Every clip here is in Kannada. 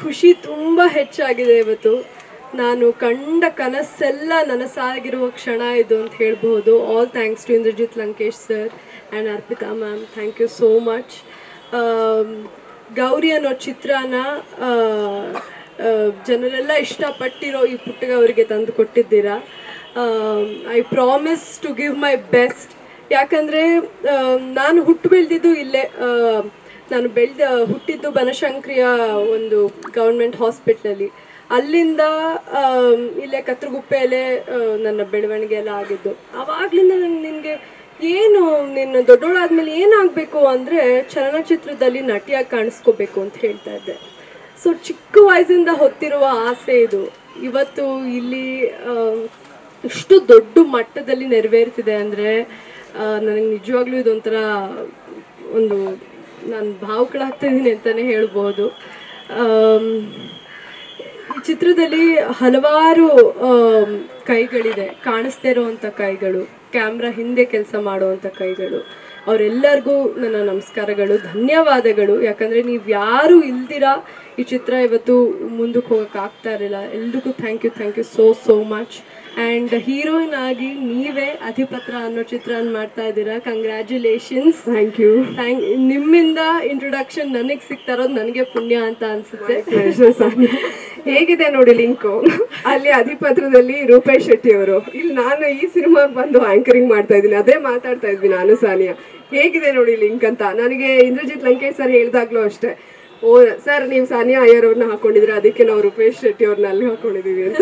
ಖುಷಿ ತುಂಬ ಹೆಚ್ಚಾಗಿದೆ ಇವತ್ತು ನಾನು ಕಂಡ ಕನಸೆಲ್ಲ ನನಸಾಗಿರುವ ಕ್ಷಣ ಇದು ಅಂತ ಹೇಳ್ಬೋದು all thanks to Indrajit Lankesh sir and Arpita ma'am thank you so much Gauri ಅನ್ನೋ ಚಿತ್ರನ ಆ, ಆ, ಜನರೆಲ್ಲ ಇಷ್ಟಪಟ್ಟಿರೋ ಈ ಪುಟ್ಟಗ ಅವರಿಗೆ ತಂದು ಕೊಟ್ಟಿದ್ದೀರಾ I promise to give my best ಯಾಕಂದರೆ ನಾನು ಹುಟ್ಟು ಬೆಳೆದಿದ್ದು ಇಲ್ಲೇ ಆ, ನಾನು ಬೆಳೆದ ಹುಟ್ಟಿದ್ದು ಬನಶಂಕರಿಯ ಒಂದು ಗೌರ್ಮೆಂಟ್ ಹಾಸ್ಪಿಟ್ಲಲ್ಲಿ ಅಲ್ಲಿಂದ ಆಮ್, ಇಲ್ಲೇ ಕತ್ರಗುಪ್ಪೆಯಲ್ಲೇ ಆ, ನನ್ನ ಬೆಳವಣಿಗೆ ಎಲ್ಲ ಆಗಿದ್ದು ಆವಾಗ್ಲಿಂದ ನಂಗೆ ನಿನಗೆ ಏನು ನೀನು ದೊಡ್ಡೋಳಾದ್ಮೇಲೆ ಏನಾಗಬೇಕು ಅಂದರೆ ಚಲನಚಿತ್ರದಲ್ಲಿ ನಟಿಯಾಗಿ ಕಾಣಿಸ್ಕೋಬೇಕು ಅಂತ ಹೇಳ್ತಾ ಇದ್ದೆ ಸೊ ಚಿಕ್ಕ ವಯಸ್ಸಿಂದ ಹೊತ್ತಿರುವ ಆಸೆ ಇದು ಇವತ್ತು ಇಲ್ಲಿ ಆಮ್, ಇಷ್ಟು ದೊಡ್ಡ ಮಟ್ಟದಲ್ಲಿ ನೆರವೇರ್ತಿದೆ ಅಂದರೆ ನನಗೆ ನಿಜವಾಗ್ಲೂ ಇದೊಂಥರ ಒಂದು ನಾನು ಭಾವುಕಳಾಗ್ತಾ ಇದ್ದೀನಿ ಅಂತಲೇ ಹೇಳ್ಬೋದು ಆಮ್, ಈ ಚಿತ್ರದಲ್ಲಿ ಹಲವಾರು ಆಮ್, ಕೈಗಳಿದೆ ಕಾಣಿಸ್ದೇ ಇರೋವಂಥ ಕೈಗಳು ಕ್ಯಾಮ್ರಾ ಹಿಂದೆ ಕೆಲಸ ಮಾಡುವಂಥ ಕೈಗಳು ಅವರೆಲ್ಲರಿಗೂ ನನ್ನ ನಮಸ್ಕಾರಗಳು ಧನ್ಯವಾದಗಳು ಯಾಕಂದರೆ ನೀವು ಯಾರು ಇಲ್ದಿರಾ ಈ ಚಿತ್ರ ಇವತ್ತು ಮುಂದಕ್ಕೆ ಹೋಗಕ್ಕೆ ಆಗ್ತಾ ಇರಲಿಲ್ಲ ಎಲ್ರಿಗೂ thank you thank you so so much and heroine ಆಗಿ ನೀವೇ ಅಧಿಪತ್ರ ಅನ್ನೋ ಚಿತ್ರನ ಮಾಡ್ತಾ ಇದ್ದೀರಾ ಕಂಗ್ರ್ಯಾಚುಲೇಷನ್ಸ್ ಥ್ಯಾಂಕ್ ಯು ಥ್ಯಾಂಕ್ ನಿಮ್ಮಿಂದ ಇಂಟ್ರೊಡಕ್ಷನ್ ನನಗೆ ಸಿಗ್ತಾ ಇರೋದು ನನಗೆ ಪುಣ್ಯ ಅಂತ ಅನ್ಸುತ್ತೆ ಹೇಗಿದೆ ನೋಡಿ ಲಿಂಕು ಅಲ್ಲಿ ಅಧಿಪತ್ರದಲ್ಲಿ ರೂಪೇಶ್ ಶೆಟ್ಟಿ ಅವರು ಇಲ್ಲಿ ನಾನು ಈ ಸಿನಿಮಾಗೆ ಬಂದು ಆಂಕರಿಂಗ್ ಮಾಡ್ತಾ ಇದ್ದೀನಿ ಅದೇ ಮಾತಾಡ್ತಾ ಇದ್ವಿ ನಾನು ಸಾನಿಯಾ ಹೇಗಿದೆ ನೋಡಿ ಲಿಂಕ್ ಅಂತ ನನಗೆ ಇಂದ್ರಜಿತ್ ಲಂಕೇಶ್ ಸರ್ ಹೇಳ್ದಾಗ್ಲೂ ಅಷ್ಟೇ ಓ ಸರ್ ನೀವು ಸಾನಿಯಾ ಅಯ್ಯರ್ ಅವ್ರನ್ನ ಹಾಕೊಂಡಿದ್ರೆ ಅದಕ್ಕೆ ನಾವು ರೂಪೇಶ್ ಶೆಟ್ಟಿ ಅವ್ರನ್ನ ಅಲ್ಲಿ ಹಾಕೊಂಡಿದೀವಿ ಅಂತ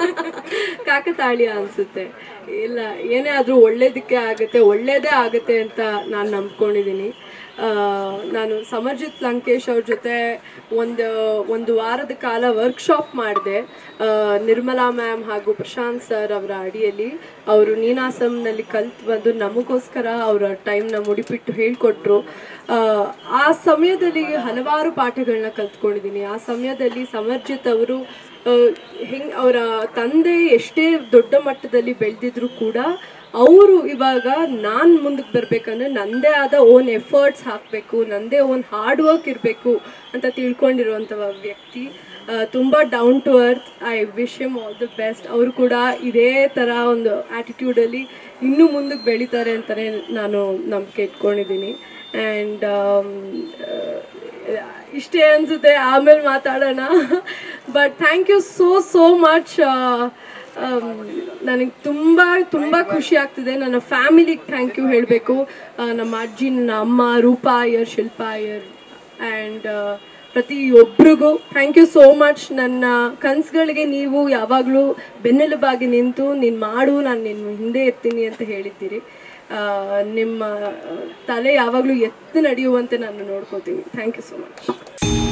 ಕಾಕತಾಳೀಯ ಅನ್ಸುತ್ತೆ ಇಲ್ಲ ಏನೇ ಆದರೂ ಒಳ್ಳೇದಕ್ಕೆ ಆಗುತ್ತೆ ಒಳ್ಳೇದೇ ಆಗುತ್ತೆ ಅಂತ ನಾನು ನಂಬ್ಕೊಂಡಿದ್ದೀನಿ ಆ, ನಾನು ಸಮರ್ಜಿತ್ ಲಂಕೇಶ್ ಅವ್ರ ಜೊತೆ ಒಂದು ಒಂದು ವಾರದ ಕಾಲ ವರ್ಕ್ಶಾಪ್ ಮಾಡಿದೆ ನಿರ್ಮಲಾ ಮ್ಯಾಮ್ ಹಾಗೂ ಪ್ರಶಾಂತ್ ಸರ್ ಅವರ ಅಡಿಯಲ್ಲಿ ಅವರು ನೀನಾಸಂನಲ್ಲಿ ಕಲ್ತು ಬಂದು ನಮಗೋಸ್ಕರ ಅವರ ಟೈಮ್ನ ಮುಡಿಪಿಟ್ಟು ಹೇಳಿಕೊಟ್ರು ಆ ಸಮಯದಲ್ಲಿ ಹಲವಾರು ಪಾಠಗಳನ್ನ ಕಲ್ತ್ಕೊಂಡಿದ್ದೀನಿ ಆ ಸಮಯದಲ್ಲಿ ಸಮರ್ಜಿತ್ ಅವರು ಹೆಂಗ್ ಅವರ ತಂದೆ ಎಷ್ಟೇ ದೊಡ್ಡ ಮಟ್ಟದಲ್ಲಿ ಬೆಳೆದಿದ್ರು ಕೂಡ ಅವರು ಇವಾಗ ನಾನು ಮುಂದಕ್ಕೆ ಬರಬೇಕಂದ್ರೆ ನನ್ನದೇ ಆದ ಓನ್ ಎಫರ್ಟ್ಸ್ ಹಾಕಬೇಕು ನನ್ನದೇ ಓನ್ ಹಾರ್ಡ್ ವರ್ಕ್ ಇರಬೇಕು ಅಂತ ತಿಳ್ಕೊಂಡಿರುವಂಥ ವ್ಯಕ್ತಿ ತುಂಬ down to earth I wish M all the best ಅವರು ಕೂಡ ಇದೇ ಥರ ಒಂದು ಆ್ಯಟಿಟ್ಯೂಡಲ್ಲಿ ಇನ್ನೂ ಮುಂದಕ್ಕೆ ಬೆಳೀತಾರೆ ಅಂತಲೇ ನಾನು ನಂಬಿಕೆ ಇಟ್ಕೊಂಡಿದ್ದೀನಿ ಆ್ಯಂಡ್ ಇಷ್ಟೇ ಅನಿಸುತ್ತೆ ಆಮೇಲೆ ಮಾತಾಡೋಣ but thank you so so much ನನಗೆ ತುಂಬ ತುಂಬ ಖುಷಿ ಆಗ್ತಿದೆ ನನ್ನ ಫ್ಯಾಮಿಲಿಗೆ ಥ್ಯಾಂಕ್ ಯು ಹೇಳಬೇಕು ನಮ್ಮ ಅಜ್ಜಿ ನನ್ನ ಅಮ್ಮ ರೂಪಾ ಅಯ್ಯರ್ ಶಿಲ್ಪಾ ಅಯ್ಯರ್ ಆ್ಯಂಡ್ ಪ್ರತಿಯೊಬ್ಬರಿಗೂ ಥ್ಯಾಂಕ್ ಯು ಸೋ ಮಚ್ ನನ್ನ ಕನಸುಗಳಿಗೆ ನೀವು ಯಾವಾಗಲೂ ಬೆನ್ನೆಲುಬಾಗಿ ನಿಂತು ನೀನು ಮಾಡು ನಾನು ನಿನ್ನ ಹಿಂದೆ ಇರ್ತೀನಿ ಅಂತ ಹೇಳಿದ್ದೀರಿ ಆ, ನಿಮ್ಮ ತಲೆ ಯಾವಾಗಲೂ ಎತ್ತು ನಡೆಯುವಂತೆ ನಾನು ನೋಡ್ಕೋತೀನಿ ಥ್ಯಾಂಕ್ ಯು ಸೋ ಮಚ್